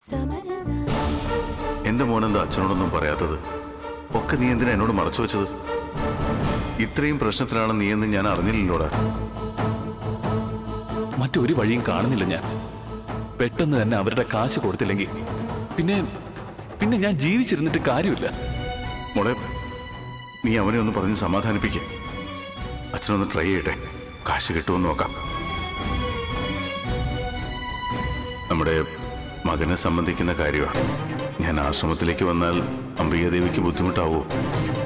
എന്റെ മോനെന്താ അച്ഛനോടൊന്നും പറയാത്തത് ഒക്കെ നീ എന്തിനാ എന്നോട് മറച്ചു വെച്ചത് ഇത്രയും പ്രശ്നത്തിലാണ് നീ എന്ന് ഞാൻ അറിഞ്ഞില്ലല്ലോടാ മറ്റൊരു വഴിയും കാണുന്നില്ല ഞാൻ പെട്ടെന്ന് തന്നെ അവരുടെ കാശ് കൊടുത്തില്ലെങ്കിൽ പിന്നെ പിന്നെ ഞാൻ ജീവിച്ചിരുന്നിട്ട് കാര്യമില്ല മോളെ നീ അവനെ ഒന്ന് പറഞ്ഞ് സമാധാനിപ്പിക്ക അച്ഛനൊന്ന് ട്രൈ ചെയ്യട്ടെ കാശ് കിട്ടുമെന്ന് നോക്കാം നമ്മുടെ മകനെ സംബന്ധിക്കുന്ന കാര്യമാണ് ഞാൻ ആശ്രമത്തിലേക്ക് വന്നാൽ അംബികാദേവിക്ക് ബുദ്ധിമുട്ടാവോ